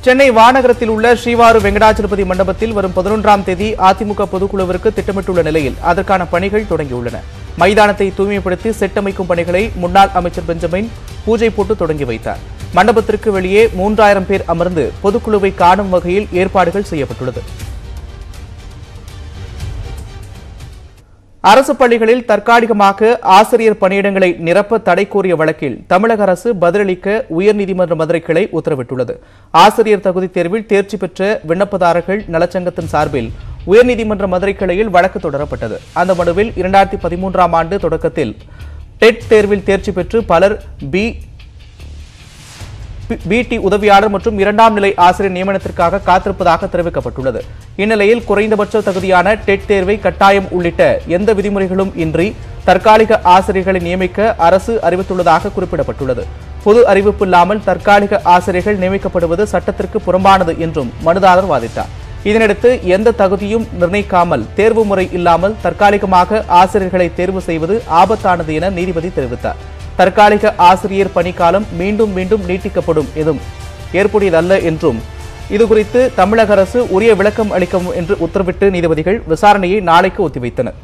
சென்னை வானகரத்தில் உள்ள ஸ்ரீவாரு வெங்கடாச்சலபதி மண்டபத்தில் வரும் பதினொன்றாம் தேதி அதிமுக பொதுக்குழுவிற்கு திட்டமிட்டுள்ள நிலையில் அதற்கான பணிகள் தொடங்கியுள்ளன மைதானத்தை தூய்மைப்படுத்தி செட்டமைக்கும் பணிகளை முன்னாள் அமைச்சர் பெஞ்சமின் பூஜை போட்டு தொடங்கி வைத்தார் மண்டபத்திற்கு வெளியே மூன்றாயிரம் பேர் அமர்ந்து பொதுக்குழுவை காணும் வகையில் ஏற்பாடுகள் செய்யப்பட்டுள்ளது அரசு பள்ளிகளில் தற்காலிகமாக ஆசிரியர் பணியிடங்களை நிரப்ப தடை கோரிய வழக்கில் தமிழக அரசு பதிலளிக்க உயர்நீதிமன்ற மதுரை கிளை உத்தரவிட்டுள்ளது ஆசிரியர் தகுதி தேர்வில் தேர்ச்சி பெற்ற விண்ணப்பதாரர்கள் நலச்சங்கத்தின் சார்பில் உயர்நீதிமன்ற மதுரை கிளையில் வழக்கு தொடரப்பட்டது அந்த மனுவில் இரண்டாயிரத்தி பதிமூன்றாம் ஆண்டு தொடக்கத்தில் டெட் தேர்வில் தேர்ச்சி பெற்று பலர் பி பிடி உதவியாளர் மற்றும் இரண்டாம் நிலை ஆசிரியர் நியமனத்திற்காக காத்திருப்பதாக தெரிவிக்கப்பட்டுள்ளது இந்நிலையில் குறைந்தபட்ச தகுதியான டெட் தேர்வை கட்டாயம் உள்ளிட்ட எந்த விதிமுறைகளும் இன்றி தற்காலிக ஆசிரியர்களை நியமிக்க அரசு அறிவித்துள்ளதாக குறிப்பிடப்பட்டுள்ளது பொது அறிவிப்பு இல்லாமல் தற்காலிக ஆசிரியர்கள் நியமிக்கப்படுவது சட்டத்திற்கு புறம்பானது என்றும் மனுதாரர் வாதிட்டார் இதனையடுத்து எந்த தகுதியும் நிர்ணயிக்காமல் தேர்வு முறை இல்லாமல் தற்காலிகமாக ஆசிரியர்களை தேர்வு செய்வது ஆபத்தானது என நீதிபதி தெரிவித்தார் தற்காலிக ஆசிரியர் பணிக்காலம் மீண்டும் மீண்டும் நீட்டிக்கப்படும் எதுவும் ஏற்புடையதல்ல என்றும் இதுகுறித்து தமிழக அரசு உரிய விளக்கம் அளிக்கும் என்று உத்தரவிட்டு நீதிபதிகள் விசாரணையை நாளைக்கு ஒத்திவைத்தனர்